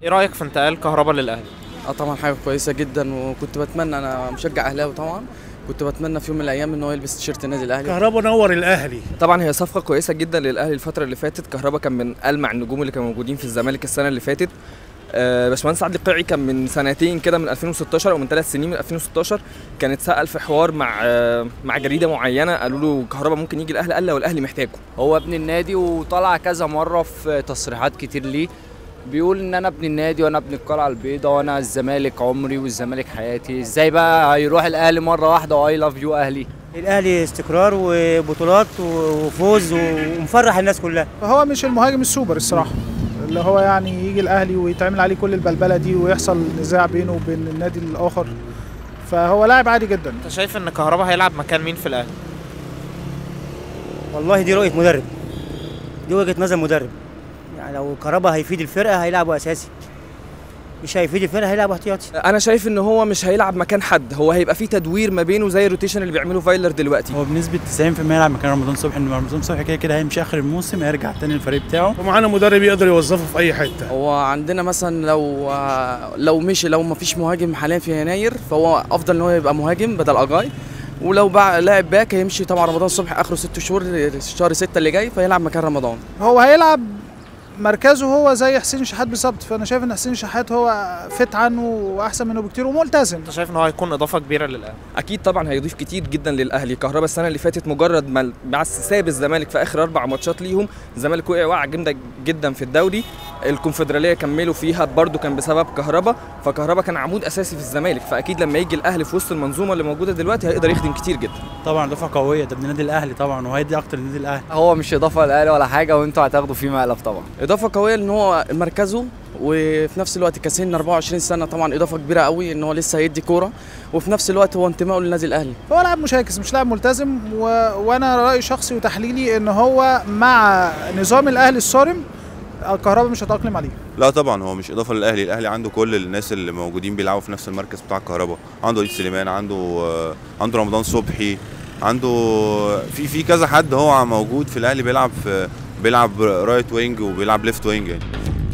ايه رايك في انتقال كهربا للاهلي اه طبعا حاجه كويسه جدا وكنت بتمنى انا مشجع اهلاوي طبعا كنت بتمنى في يوم من الايام ان هو يلبس تيشيرت النادي الاهلي كهربا نور الاهلي طبعا هي صفقه كويسه جدا للاهلي الفتره اللي فاتت كهربا كان من المع النجوم اللي كانوا موجودين في الزمالك السنه اللي فاتت آه، باشمهندس عادل قيعي كان من سنتين كده من 2016 او من ثلاث سنين من 2016 كان اتسال في حوار مع آه، مع جريده معينه قالوا له كهربا ممكن يجي الاهلي قال لو الاهلي محتاجه هو ابن النادي وطلع كذا مره في تصريحات كتير ليه بيقول ان انا ابن النادي وانا ابن القلعه البيضاء وانا الزمالك عمري والزمالك حياتي ازاي بقى هيروح الاهلي مره واحده واي لاف يو اهلي الاهلي استقرار وبطولات وفوز ومفرح الناس كلها هو مش المهاجم السوبر الصراحه اللي هو يعني يجي الاهلي ويتعمل عليه كل البلبله دي ويحصل نزاع بينه وبين النادي الاخر فهو لاعب عادي جدا انت شايف ان كهربا هيلعب مكان مين في الاهلي والله دي رؤيه مدرب دي وجهه نظر مدرب يعني لو كهربا هيفيد الفرقه هيلعبه اساسي مش هيفيد الفرقه هيلعب احتياطي انا شايف ان هو مش هيلعب مكان حد هو هيبقى فيه تدوير ما بينه زي الروتيشن اللي بيعمله فايلر دلوقتي هو بنسبة 90% يلعب مكان رمضان صبحي ان رمضان صبحي كده كده هيمشي اخر الموسم هيرجع تاني الفريق بتاعه ومعانا مدرب يقدر يوظفه في اي حته هو عندنا مثلا لو لو مشي لو ما فيش مهاجم حاليا في يناير فهو افضل ان هو يبقى مهاجم بدل اجاي ولو بقى لاعب باك هيمشي طبعا رمضان صبحي اخره ست شهور شهر ستة اللي جاي فيلعب مكان رمضان هو هيلعب مركزه هو زي حسين شحات بالظبط فانا شايف ان حسين شحات هو فت عنه واحسن منه بكتير وملتزم انت شايف ان هو هيكون اضافه كبيره للاهلي اكيد طبعا هيضيف كتير جدا للاهلي كهربا السنه اللي فاتت مجرد ما بس ساب الزمالك في اخر اربع ماتشات ليهم الزمالك وقع وقع جامده جدا في الدوري الكونفدراليه كملوا فيها برده كان بسبب كهربا فكهربا كان عمود اساسي في الزمالك فاكيد لما يجي الاهلي في وسط المنظومه اللي موجوده دلوقتي هيقدر يخدم كتير جدا طبعا اضافه قويه ده ابن النادي الاهلي طبعا وهيدي اكتر للنادي الاهلي هو مش اضافه للاهلي ولا حاجه وانتوا هتاخدوا فيه مقلب طبعا اضافه قويه ان هو مركزه وفي نفس الوقت كسن 24 سنه طبعا اضافه كبيره قوي ان هو لسه هيدي كوره وفي نفس الوقت هو انتمائه للنادي الاهلي هو لاعب مشاكس مش لاعب ملتزم و... وانا رايي شخصي وتحليلي ان هو مع نظام الاهلي الصارم الكهرباء مش هتأقلم عليه لا طبعا هو مش اضافه للاهلي الاهلي عنده كل الناس اللي موجودين بيلعبوا في نفس المركز بتاع الكهرباء عنده وليد سليمان عنده عنده رمضان صبحي عنده في في كذا حد هو موجود في الاهلي بيلعب في بيلعب رايت وينج وبيلعب ليفت وينج يعني